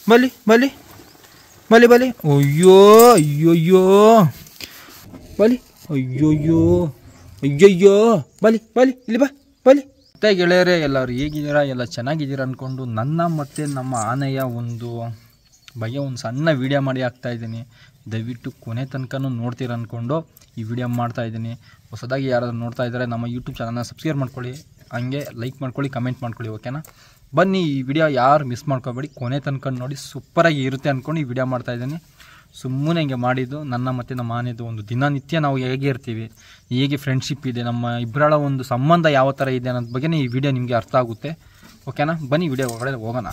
ಬಲಿ ಬಲಿ ಬಲಿ ಬಲಿ ಅಯ್ಯೋ ಅಯ್ಯೋಯ್ಯೋ ಬಲಿ ಅಯ್ಯೋಯ್ಯೋ ಅಯ್ಯಯ್ಯೋ ಬಲಿ ಬಲಿ ಇಲ್ಲಿ ಬಾ ಬಲಿ ಮತ್ತೆ ಗೆಳೆಯರೇ ಎಲ್ಲರೂ ಹೇಗಿದ್ದೀರಾ ಎಲ್ಲ ಚೆನ್ನಾಗಿದ್ದೀರಾ ಅಂದ್ಕೊಂಡು ನನ್ನ ಮತ್ತು ನಮ್ಮ ಆನೆಯ ಒಂದು ಬಗ್ಗೆ ಒಂದು ಸಣ್ಣ ವಿಡಿಯೋ ಮಾಡಿ ಹಾಕ್ತಾ ಇದ್ದೀನಿ ದಯವಿಟ್ಟು ಕೊನೆ ತನಕನೂ ನೋಡ್ತೀರ ಅಂದ್ಕೊಂಡು ಈ ವಿಡಿಯೋ ಮಾಡ್ತಾ ಇದ್ದೀನಿ ಹೊಸದಾಗಿ ಯಾರಾದರೂ ನೋಡ್ತಾ ಇದ್ದಾರೆ ನಮ್ಮ ಯೂಟ್ಯೂಬ್ ಚಾನಲ್ನ ಸಬ್ಸ್ಕ್ರೈಬ್ ಮಾಡ್ಕೊಳ್ಳಿ ಹಂಗೆ ಲೈಕ್ ಮಾಡ್ಕೊಳ್ಳಿ ಕಮೆಂಟ್ ಮಾಡ್ಕೊಳ್ಳಿ ಓಕೆನಾ ಬನ್ನಿ ಈ ವಿಡಿಯೋ ಯಾರು ಮಿಸ್ ಮಾಡ್ಕೋಬೇಡಿ ಕೊನೆ ತನಕ ನೋಡಿ ಸೂಪರಾಗಿ ಇರುತ್ತೆ ಅಂದ್ಕೊಂಡು ಈ ವಿಡಿಯೋ ಮಾಡ್ತಾ ಇದ್ದೀನಿ ಸುಮ್ಮನೆ ಹಿಂಗೆ ಮಾಡಿದ್ದು ನನ್ನ ಮತ್ತು ನಮ್ಮ ಆನೆದು ಒಂದು ದಿನನಿತ್ಯ ನಾವು ಹೇಗೆ ಇರ್ತೀವಿ ಹೇಗೆ ಫ್ರೆಂಡ್ಶಿಪ್ ಇದೆ ನಮ್ಮ ಇಬ್ಬರ ಒಂದು ಸಂಬಂಧ ಯಾವ ಥರ ಇದೆ ಅನ್ನೋದ್ರ ಬಗ್ಗೆನೇ ಈ ವಿಡಿಯೋ ನಿಮಗೆ ಅರ್ಥ ಆಗುತ್ತೆ ಓಕೆನಾ ಬನ್ನಿ ವಿಡಿಯೋ ಒಳಗಡೆ ಹೋಗೋಣ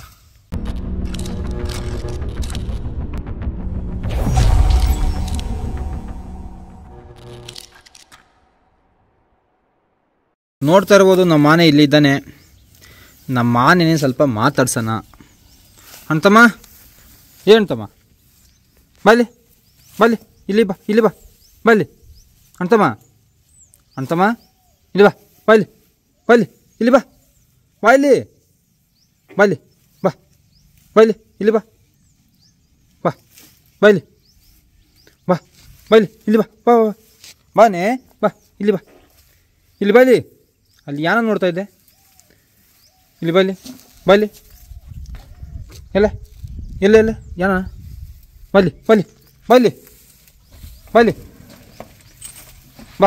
ನೋಡ್ತಾ ಇರ್ಬೋದು ನಮ್ಮ ಆನೆ ಇಲ್ಲಿದ್ದಾನೆ ನಮ್ಮ ಆನೆನೇ ಸ್ವಲ್ಪ ಮಾತಾಡ್ಸೋಣ ಅಂತಮ್ಮ ಏನಂತಮ್ಮ ಬಲ್ಲಿ ಬಲ್ಲಿ ಇಲ್ಲಿ ಬಾ ಇಲ್ಲಿ ಬಾ ಬಲ್ಲಿ ಅಂತಮ್ಮ ಅಂತಮ್ಮ ಇಲ್ಲಿ ಬಾ ಬಲ್ಲಿ ಬಲ್ಲಿ ಇಲ್ಲಿ ಬಾ ಬಾ ಇಲ್ಲಿ ಬಲ್ಲಿ ಬಾ ಬಲ್ಲಿ ಇಲ್ಲಿ ಬಾ ಬಾ ಬಲ್ಲಿ ಬಾ ಬಲ್ಲಿ ಇಲ್ಲಿ ಬಾ ಬಾ ಬಾ, ಬಾ ಬಾನೆ ಬಾ ಇಲ್ಲಿ ಬಾ ಇಲ್ಲಿ ಬಲ್ಲಿ ಅಲ್ಲಿ ಯಾನ ನೋಡ್ತಾ ಇದ್ದೆ ಇಲ್ಲಿ ಬಲ್ಲಿ ಬಲ್ಲಿ ಎಲ್ಲ ಎಲ್ಲ ಎಲ್ಲ ಯಾನ ಬಲ್ಲಿ ಬಲ್ಲಿ ಬಲ್ಲಿ ಬಲ್ಲಿ ಬಾ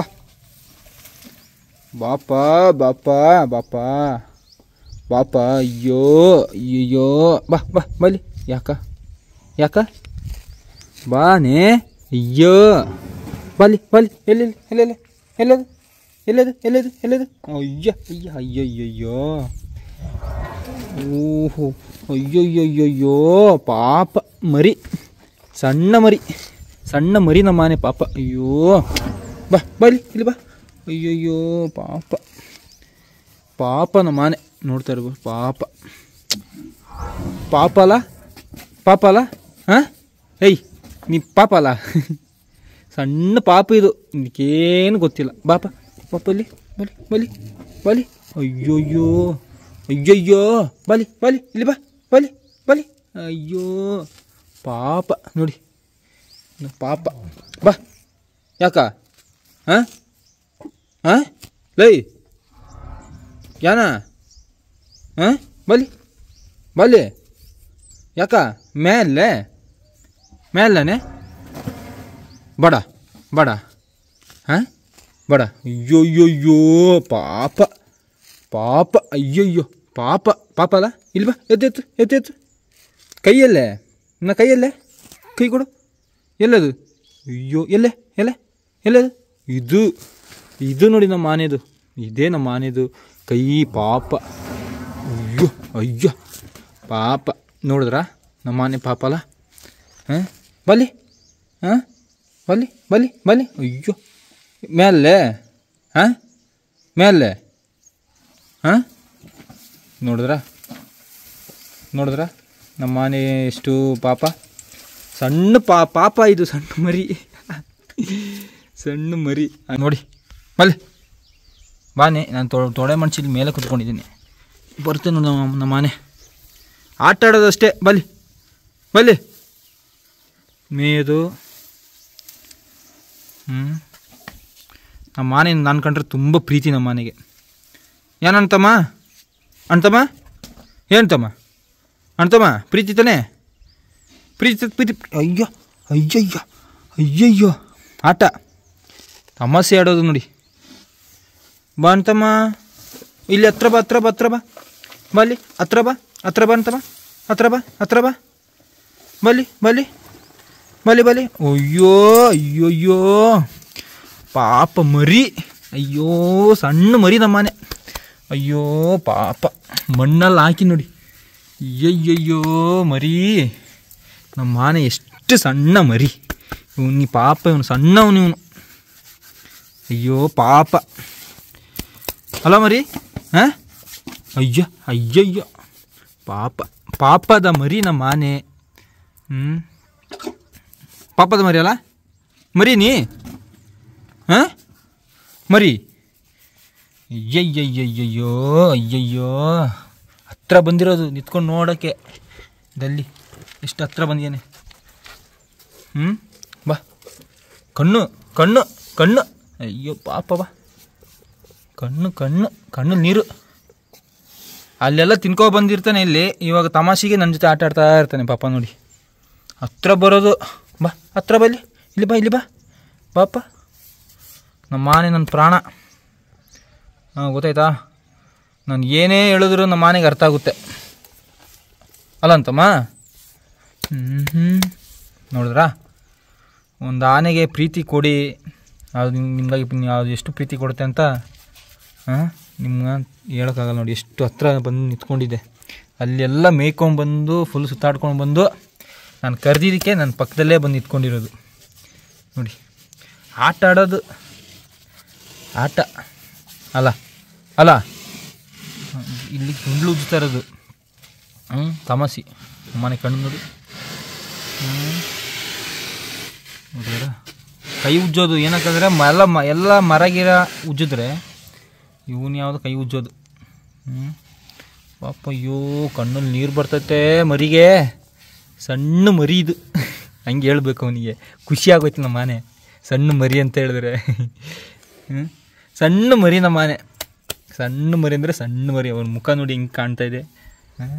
ಬಾಪ ಬಾಪ ಬಾಪ ಬಾಪ ಅಯ್ಯೋ ಅಯ್ಯಯ್ಯೋ ಬಾ ಬಾ ಬಲ್ಲಿ ಯಾಕ ಯಾಕ ಬಾನೆ ಅಯ್ಯೋ ಬಲ್ಲಿ ಬಲ್ಲಿ ಎಲ್ಲಿ ಎಲ್ಲೆಲ್ಲ ಎಲ್ಲದು ಎಲ್ಲದು ಎಲ್ಲದು ಎಲ್ಲದು ಅಯ್ಯ ಅಯ್ಯ ಅಯ್ಯಯ್ಯಯ್ಯೋ ಓಹೋ ಅಯ್ಯಯ್ಯಯ್ಯಯ್ಯೋ ಪಾಪ ಮರಿ ಸಣ್ಣ ಮರಿ ಸಣ್ಣ ಮರಿ ನಮ್ಮ ಮನೆ ಪಾಪ ಅಯ್ಯೋ ಬಾ ಬಲ್ಲಿ ಇಲ್ಲಿ ಬಾ ಅಯ್ಯಯ್ಯೋ ಪಾಪ ಪಾಪ ನಮ್ಮ ಆನೆ ನೋಡ್ತಾ ಇರ್ಬೋದು ಪಾಪ ಪಾಪ ಅಲ್ಲ ಪಾಪ ಅಲ್ಲ ಹಾಂ ಏಯ್ ನೀ ಪಾಪ ಅಲ್ಲ ಸಣ್ಣ ಪಾಪ ಇದು ಇದಕ್ಕೇನು ಗೊತ್ತಿಲ್ಲ ಬಾಪ ಪಾಪ ಇಲ್ಲಿ ಬಲಿ ಬಲಿ ಬಲಿ ಅಯ್ಯೋಯ್ಯೋ ಅಯ್ಯಯ್ಯೋ ಬಲಿ ಬಲಿ ಇಲ್ಲಿ ಬಾ ಬಲಿ ಬಲಿ ಅಯ್ಯೋ ಪಾಪ ನೋಡಿ ನ ಪಾಪ ಬಾ ಯಾಕ ಹಾಂ ಹಾಂ ಲೈ ಯಾನ ಹಾಂ ಬಲಿ ಬಲಿ ಯಾಕ ಮೇಲೆ ಮೇಲನೆ ಬಡ ಬಡ ಹಾಂ ಬಡ ಅಯ್ಯೋಯ್ಯೋಯ್ಯೋ ಪಾಪ ಪಾಪ ಅಯ್ಯಯ್ಯೋ ಪಾಪ ಪಾಪ ಅಲ್ಲ ಇಲ್ಲಿ ಬಾ ಎತ್ತು ಎತ್ತು ಎತ್ತು ಎತ್ತು ಕೈಯಲ್ಲೇ ನನ್ನ ಕೈಯಲ್ಲೇ ಕೈ ಕೊಡು ಎಲ್ಲದು ಅಯ್ಯೋ ಎಲ್ಲೇ ಎಲ್ಲೇ ಎಲ್ಲದು ಇದು ಇದು ನೋಡಿ ನಮ್ಮ ಆನೆದು ಇದೇ ನಮ್ಮ ಆನೆದು ಕೈ ಪಾಪ ಅಯ್ಯೋ ಅಯ್ಯೋ ಪಾಪ ನೋಡಿದ್ರಾ ನಮ್ಮ ಆನೆ ಪಾಪ ಅಲ್ಲ ಹಾಂ ಬಲಿ ಹಾಂ ಬಲಿ ಬಲಿ ಬಲಿ ಅಯ್ಯೋ ಮೇಲೆ ಹಾಂ ಮೇಲೆ ಹಾಂ ನೋಡಿದ್ರಾ ನೋಡಿದ್ರಾ ನಮ್ಮ ಆನೆ ಎಷ್ಟು ಪಾಪ ಸಣ್ಣ ಪಾ ಪಾಪ ಇದು ಸಣ್ಣ ಮರಿ ಸಣ್ಣ ಮರಿ ಆ, ನೋಡಿ ಬಲ್ಲಿ ಬಾನೆ ನಾನು ತೊ ತೊಡೆ ಮನ್ಸಿಲ್ಲಿ ಮೇಲೆ ಕುತ್ಕೊಂಡಿದ್ದೀನಿ ಬರ್ತೇನೆ ನೋಡಿ ನಮ್ಮ ನಮ್ಮ ಆನೆ ಆಟ ಆಡೋದಷ್ಟೇ ಬಲ್ಲಿ ಬಲ್ಲಿ ಮೇದು ಹ್ಞೂ ನಮ್ಮ ಆನೆ ನಾನು ಕಂಡ್ರೆ ತುಂಬ ಪ್ರೀತಿ ನಮ್ಮ ಆನೆಗೆ ಏನಂತಮ್ಮ ಅಣ್ತಮ್ಮ ಏನಂತಮ್ಮ ಅಣ್ತಮ್ಮ ಪ್ರೀತಿ ತಾನೇ ಪ್ರೀತಿ ಪ್ರೀತಿ ಅಯ್ಯೋ ಅಯ್ಯಯ್ಯೋ ಅಯ್ಯಯ್ಯೋ ಆಟ ತಮಾಷೆ ಆಡೋದು ನೋಡಿ ಬಾ ಅಂತಮ್ಮ ಇಲ್ಲಿ ಹತ್ರ ಬಾ ಹತ್ರ ಬಾ ಹತ್ರ ಬಾ ಬಲ್ಲಿ ಹತ್ರ ಬಾ ಹತ್ರ ಬಾ ಅಂತಮ್ಮ ಹತ್ರ ಬಾ ಹತ್ರ ಬಾ ಬಲ್ಲಿ ಬಲ್ಲಿ ಬಲಿ ಬಲಿ ಅಯ್ಯೋ ಅಯ್ಯೋಯ್ಯೋ ಪಾಪ ಮರಿ ಅಯ್ಯೋ ಸಣ್ಣ ಮರಿ ನಮ್ಮನೆ ಅಯ್ಯೋ ಪಾಪ ಮಣ್ಣಲ್ಲಿ ಹಾಕಿ ನೋಡಿ ಅಯ್ಯಯ್ಯಯ್ಯೋ ಮರಿ ನಮ್ಮ ಆನೆ ಎಷ್ಟು ಸಣ್ಣ ಮರಿ ಇವನು ಪಾಪ ಇವನು ಸಣ್ಣವನು ಇವನು ಅಯ್ಯೋ ಪಾಪ ಅಲ್ಲ ಮರಿ ಹಾಂ ಅಯ್ಯೋ ಅಯ್ಯಯ್ಯೋ ಪಾಪ ಪಾಪದ ಮರಿ ನಮ್ಮ ಆನೆ ಹ್ಞೂ ಪಾಪದ ಮರಿ ಅಲ್ಲ ಮರಿ ನೀ ಹಾಂ ಮರಿ ಅಯ್ಯಯ್ಯಯ್ಯಯ್ಯಯ್ಯೋ ಅಯ್ಯಯ್ಯೋ ಹತ್ರ ಬಂದಿರೋದು ನಿಂತ್ಕೊಂಡು ನೋಡೋಕ್ಕೆ ದಲ್ಲಿ ಎಷ್ಟು ಹತ್ರ ಬಂದಿದ್ದಾನೆ ಹ್ಞೂ ಬಾ ಕಣ್ಣು ಕಣ್ಣು ಕಣ್ಣು ಅಯ್ಯೋ ಪಾಪ ಬಾ ಕಣ್ಣು ಕಣ್ಣು ಕಣ್ಣು ನೀರು ಅಲ್ಲೆಲ್ಲ ತಿನ್ಕೊ ಬಂದಿರ್ತಾನೆ ಇಲ್ಲಿ ಇವಾಗ ತಮಾಷೆಗೆ ನನ್ನ ಜೊತೆ ಆಟ ಆಡ್ತಾ ಇರ್ತಾನೆ ಪಾಪ ನೋಡಿ ಹತ್ರ ಬರೋದು ಬಾ ಹತ್ರ ಬಲ್ಲಿ ಇಲ್ಲಿ ಬಾ ಇಲ್ಲಿ ಬಾ ಬಾಪ ನಮ್ಮ ಆನೆ ನನ್ನ ಪ್ರಾಣ ಹಾಂ ಗೊತ್ತಾಯ್ತಾ ನಾನು ಏನೇ ಹೇಳಿದ್ರು ನಮ್ಮ ಆನೆಗೆ ಅರ್ಥ ಆಗುತ್ತೆ ಅಲ್ಲ ಅಂತಮ್ಮ ಹ್ಞೂ ಹ್ಞೂ ನೋಡಿದ್ರಾ ಒಂದು ಆನೆಗೆ ಪ್ರೀತಿ ಕೊಡಿ ಅದು ನಿಮ್- ನಿಮ್ಗಾಗಿ ಪಿನ್- ಅದು ಎಷ್ಟು ಪ್ರೀತಿ ಕೊಡುತ್ತೆ ಅಂತ ಹಾಂ ನಿಮ್ಗೆ ಹೇಳೋಕ್ಕಾಗಲ್ಲ ನೋಡಿ ಎಷ್ಟು ಹತ್ರ ಬಂದು ನಿಂತ್ಕೊಂಡಿದ್ದೆ ಅಲ್ಲೆಲ್ಲ ಮೇಯ್ಕೊಂಬಂದು ಫುಲ್ ಸುತ್ತಾಡ್ಕೊಂಡು ಬಂದು ನಾನು ಕರೆದಿದ್ದಕ್ಕೆ ನನ್ನ ಪಕ್ಕದಲ್ಲೇ ಬಂದು ನಿಂತ್ಕೊಂಡಿರೋದು ನೋಡಿ ಆಟ ಆಡೋದು ಆಟ ಅಲ್ಲ ಅಲ್ಲ ಹ್ಮ್, ಇಲ್ಲಿ ಗುಂಡ್ಲು ಉಜ್ತಾ ಇರೋದು ಹ್ಞೂ ತಮಾಸಿ ಮನೆ ಕಣ್ಣು ನೋಡಿ ಹ್ಞೂ ನೋಡಿದ್ರ ಕೈ ಉಜ್ಜೋದು ಏನಕ್ಕಂದ್ರೆ ಮ- ಎಲ್ಲ ಮ ಎಲ್ಲ ಮರ ಗಿರ ಉಜ್ಜಿದ್ರೆ ಇವನು ಯಾವುದು ಕೈ ಉಜ್ಜೋದು ಹ್ಞೂ ಪಾಪ ಅಯ್ಯೋ ಕಣ್ಣಲ್ಲಿ ನೀರು ಬರ್ತೈತೆ ಮರಿಗೆ ಸಣ್ಣ ಮರಿ ಇದು ಹಂಗೆ ಹೇಳ್ಬೇಕು ಅವನಿಗೆ ಖುಷಿ ಆಗೋಯ್ತು ನಮ್ಮ ಮನೆ ಸಣ್ಣ ಮರಿ ಅಂತ ಹೇಳಿದ್ರೆ ಹ್ಞೂ ಸಣ್ಣ ಮರಿ ನಮ್ಮ ಮನೆ ಸಣ್ಣ ಮರಿ ಅಂದರೆ ಸಣ್ಣ ಮರಿ ಅವನ ಮುಖ ನೋಡಿ ಹಿಂಗೆ ಕಾಣ್ತಾ ಇದೆ ಹಾಂ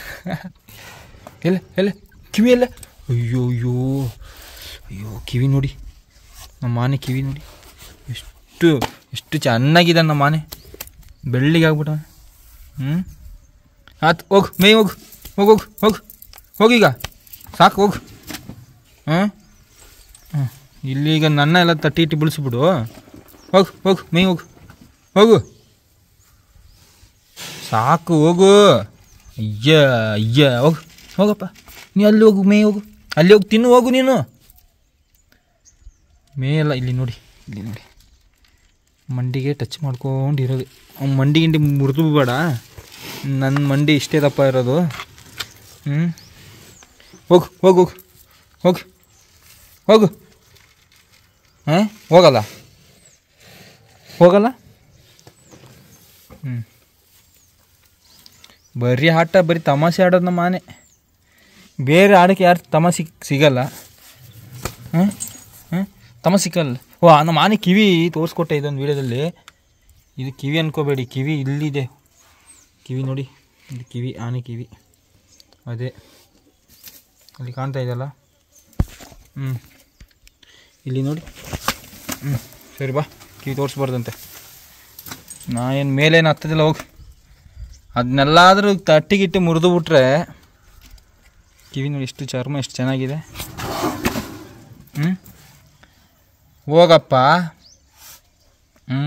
ಎಲ್ಲ ಎಲ್ಲ ಕಿವಿ ಎಲ್ಲ ಅಯ್ಯೋ ಅಯ್ಯೋ ಅಯ್ಯೋ ಕಿವಿ ನೋಡಿ ನಮ್ಮ ಆನೆ ಕಿವಿ ನೋಡಿ ಎಷ್ಟು ಎಷ್ಟು ಚೆನ್ನಾಗಿದೆ ನಮ್ಮ ಆನೆ ಬೆಳ್ಳಿಗೆ ಆಗ್ಬಿಟ್ಟ ಹ್ಞೂ ಆತು ಹೋಗು ಮೇ ಹೋಗು ಹೋಗು ಹೋಗು ಹೋಗು ಹೋಗೀಗ ಸಾಕು ಹೋಗು ಹಾಂ ಹ್ಞೂ ಇಲ್ಲೀಗ ನನ್ನ ಎಲ್ಲ ತಟ್ಟಿ ಇಟ್ಟು ಬಿಡಿಸ್ಬಿಡು ಹೋಗು ಹೋಗು ಮೇ ಹೋಗು ಹೋಗು ಸಾಕು ಹೋಗು ಅಯ್ಯ ಅಯ್ಯ ಹೋಗು ಹೋಗಪ್ಪ ನೀ ಅಲ್ಲಿ ಹೋಗು ಮೇ ಹೋಗು ಅಲ್ಲಿ ಹೋಗಿ ತಿನ್ನು ಹೋಗು ನೀನು ಮೇ ಎಲ್ಲ ಇಲ್ಲಿ ನೋಡಿ ಇಲ್ಲಿ ನೋಡಿ ಮಂಡಿಗೆ ಟಚ್ ಮಾಡ್ಕೊಂಡಿರೋದು ಅವ್ನು ಮಂಡಿ ಗಿಂಡಿ ಮುರಿದು ಬೇಡ ನನ್ನ ಮಂಡಿ ಇಷ್ಟೇ ದಪ್ಪ ಇರೋದು ಹ್ಞೂ ಹೋಗು ಹೋಗು ಹೋಗು ಹೋಗು ಹೋಗು ಹಾಂ ಹೋಗಲ್ಲ ಹೋಗಲ್ಲ ಹ್ಞೂ ಬರೀ ಆಟ ಬರೀ ತಮಾಷೆ ಆಡೋದು ನಮ್ಮ ಆನೆ ಬೇರೆ ಆಡೋಕ್ಕೆ ಯಾರು ತಮಾಷೆ ಸಿಗಲ್ಲ ಹಾಂ ಹಾಂ ತಮಾಷೆ ಸಿಗಲ್ಲ ಓ ಆ ನಮ್ಮ ಆನೆ ಕಿವಿ ತೋರಿಸ್ಕೊಟ್ಟೆ ಇದೊಂದು ವೀಡಿಯೋದಲ್ಲಿ ಇದು ಕಿವಿ ಅನ್ಕೋಬೇಡಿ ಕಿವಿ ಇಲ್ಲಿದೆ ಕಿವಿ ನೋಡಿ ಇದು ಕಿವಿ ಆನೆ ಕಿವಿ ಅದೇ ಅಲ್ಲಿ ಕಾಣ್ತಾ ಇದೆಯಲ್ಲ ಹ್ಞೂ ಇಲ್ಲಿ ನೋಡಿ ಹ್ಞೂ ಸರಿ ಬಾ ಕಿವಿ ತೋರಿಸ್ಬಾರ್ದಂತೆ ನಾ ಏನು ಮೇಲೇನು ಹತ್ತದಿಲ್ಲ ಹೋಗಿ ಅದನ್ನೆಲ್ಲಾದರೂ ತಟ್ಟಿಗಿಟ್ಟು ಮುರಿದು ಬಿಟ್ರೆ ಕಿವಿ ನೋಡಿ ಎಷ್ಟು ಚರ್ಮ ಎಷ್ಟು ಚೆನ್ನಾಗಿದೆ ಹ್ಞೂ ಹೋಗಪ್ಪ ಹ್ಞೂ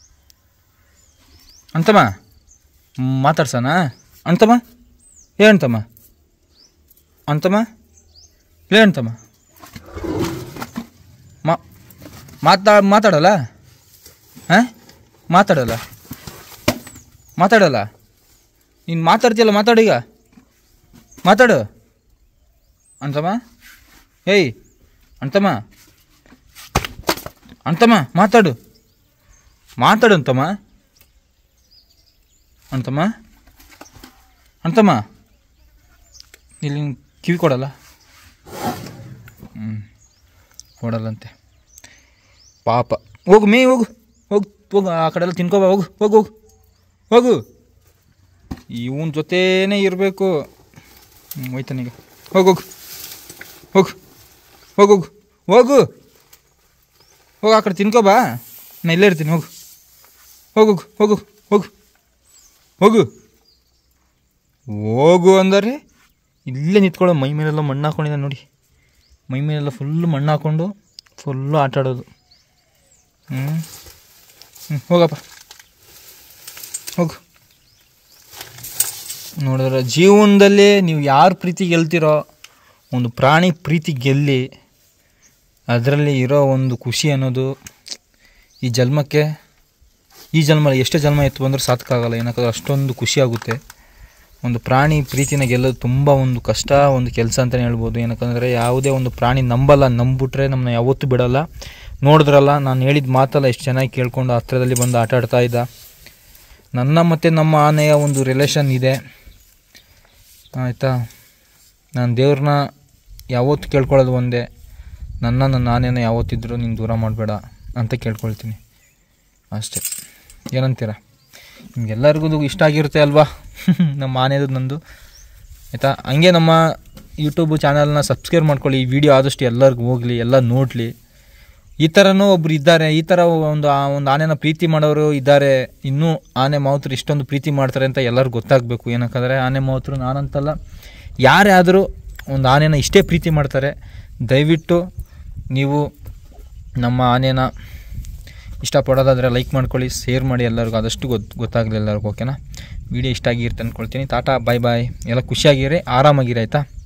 ಅಂತಮ್ಮ ಮಾತಾಡ್ಸಣ ಅಂತಮ್ಮ ಏನಂತಮ್ಮ ಅಂತಮ್ಮ ಏನಂತಮ್ಮ ಮಾ ಮಾತಾ ಮಾತಾಡಲ್ಲ ಹಾಂ ಮಾತಾಡಲ್ಲ ಮಾತಾಡಲ್ಲ ನೀನು ಮಾತಾಡ್ತೀಯಲ್ಲ ಮಾತಾಡೀಗ ಮಾತಾಡು ಅಂತಮ್ಮ ಏಯ್ ಅಂತಮ್ಮ ಅಂತಮ್ಮ ಮಾತಾಡು ಮಾತಾಡು ಅಂತಮ್ಮ ಅಂತಮ್ಮ ಅಂತಮ್ಮ ಇಲ್ಲಿ ನೀನ್ ಕಿವಿ ಕೊಡಲ್ಲ ಹ್ಞೂ ಕೊಡಲ್ಲಂತೆ ಪಾಪ ಹೋಗು ಮೇ ಹೋಗು ಹೋಗು ಹೋಗು ಆ ಕಡೆ ಎಲ್ಲ ತಿನ್ಕೋಬಾ ಹೋಗು ಹೋಗು ಹೋಗು ಹೋಗು ಇವನ ಜೊತೆನೇ ಇರಬೇಕು ಹ್ಞೂ ಹೋಯ್ತಾನೀಗ ಹೋಗು ಹೋಗು ಹೋಗು ಹೋಗು ಹೋಗು ಹೋಗು ಹೋಗು ಆ ಕಡೆ ತಿನ್ಕೋಬಾ ನಾ ಇಲ್ಲೇ ಇರ್ತೀನಿ ಹೋಗು ಹೋಗು ಹೋಗು ಹೋಗು ಹೋಗು ಹೋಗು ಅಂದರೆ ಇಲ್ಲೇ ನಿಂತ್ಕೊಳ್ಳೋ ಮೈ ಮೇಲೆಲ್ಲ ಮಣ್ಣು ಹಾಕೊಂಡಿದ್ದಾನೆ ನೋಡಿ ಮೈ ಮೇಲೆಲ್ಲ ಫುಲ್ಲು ಮಣ್ಣು ಹಾಕ್ಕೊಂಡು ಫುಲ್ಲು ಆಟ ಆಡೋದು ಹ್ಞೂ ಹ್ಞೂ ಹೋಗಪ್ಪ ಹೋಗು ನೋಡಿದ್ರೆ ಜೀವನದಲ್ಲಿ ನೀವು ಯಾರ ಪ್ರೀತಿ ಗೆಲ್ತಿರೋ ಒಂದು ಪ್ರಾಣಿ ಪ್ರೀತಿ ಗೆಲ್ಲಿ ಅದರಲ್ಲಿ ಇರೋ ಒಂದು ಖುಷಿ ಅನ್ನೋದು ಈ ಜನ್ಮಕ್ಕೆ ಈ ಜನ್ಮ ಎಷ್ಟೇ ಜನ್ಮ ಎತ್ತು ಬಂದರೂ ಸಾರ್ಥಕ್ಕಾಗಲ್ಲ ಏನಕ್ಕೆ ಅಷ್ಟೊಂದು ಖುಷಿ ಆಗುತ್ತೆ ಒಂದು ಪ್ರಾಣಿ ಪ್ರೀತಿನ ಗೆಲ್ಲೋದು ತುಂಬ ಒಂದು ಕಷ್ಟ ಒಂದು ಕೆಲಸ ಅಂತಲೇ ಹೇಳ್ಬೋದು ಏನಕ್ಕಂದರೆ ಯಾವುದೇ ಒಂದು ಪ್ರಾಣಿ ನಂಬಲ್ಲ ನಂಬಿಟ್ರೆ ನಮ್ಮನ್ನ ಯಾವತ್ತೂ ಬಿಡಲ್ಲ ನೋಡಿದ್ರಲ್ಲ ನಾನು ಹೇಳಿದ ಮಾತಲ್ಲ ಎಷ್ಟು ಚೆನ್ನಾಗಿ ಕೇಳ್ಕೊಂಡು ಹತ್ರದಲ್ಲಿ ಬಂದು ಆಟ ಆಡ್ತಾ ಇದ್ದ ನನ್ನ ಮತ್ತು ನಮ್ಮ ಆನೆಯ ಒಂದು ರಿಲೇಷನ್ ಇದೆ ಆಯಿತಾ ನಾನು ದೇವ್ರನ್ನ ಯಾವತ್ತು ಕೇಳ್ಕೊಳ್ಳೋದು ಒಂದೇ ನನ್ನ ನನ್ನ ಆನೆನ ಯಾವತ್ತಿದ್ರೂ ನೀನು ದೂರ ಮಾಡಬೇಡ ಅಂತ ಕೇಳ್ಕೊಳ್ತೀನಿ ಅಷ್ಟೇ ಏನಂತೀರ ನಿಮ್ಗೆಲ್ಲರಿಗೂ ಇಷ್ಟ ಆಗಿರುತ್ತೆ ಅಲ್ವಾ ನಮ್ಮ ಆನೆದು ನಂದು ಆಯಿತಾ ಹಂಗೆ ನಮ್ಮ ಯೂಟ್ಯೂಬು ಚಾನಲ್ನ ಸಬ್ಸ್ಕ್ರೈಬ್ ಮಾಡ್ಕೊಳ್ಳಿ ಈ ವಿಡಿಯೋ ಆದಷ್ಟು ಎಲ್ಲರಿಗೂ ಹೋಗಲಿ ಎಲ್ಲ ನೋಡಲಿ ಈ ಥರನೂ ಒಬ್ರು ಇದ್ದಾರೆ ಈ ಥರ ಒಂದು ಆ- ಒಂದು ಆನೆನ ಪ್ರೀತಿ ಮಾಡೋರು ಇದ್ದಾರೆ ಇನ್ನೂ ಆನೆ ಮಾವುತರು ಇಷ್ಟೊಂದು ಪ್ರೀತಿ ಮಾಡ್ತಾರೆ ಅಂತ ಎಲ್ಲರಿಗೂ ಗೊತ್ತಾಗಬೇಕು ಏನಕ್ಕಂದರೆ ಆನೆ ಮಾವುತರು ನಾನಂತಲ್ಲ ಯಾರೇ ಆದರೂ ಒಂದು ಆನೆನ ಇಷ್ಟೇ ಪ್ರೀತಿ ಮಾಡ್ತಾರೆ ದಯವಿಟ್ಟು ನೀವು ನಮ್ಮ ಆನೆನ ಇಷ್ಟಪಡೋದಾದರೆ ಲೈಕ್ ಮಾಡ್ಕೊಳ್ಳಿ ಶೇರ್ ಮಾಡಿ ಎಲ್ಲರಿಗೂ ಆದಷ್ಟು ಗೊತ್ತು ಗೊತ್ತಾಗಲಿ ಎಲ್ಲರಿಗೂ ಓಕೆನಾ ವಿಡಿಯೋ ಇಷ್ಟ ಆಗಿರುತ್ತೆ ಅಂದ್ಕೊಳ್ತೀನಿ ಟಾಟಾ ಬಾಯ್ ಬಾಯ್ ಎಲ್ಲ ಖುಷಿಯಾಗಿರಿ ಆರಾಮಾಗಿರಿ ಆಯಿತಾ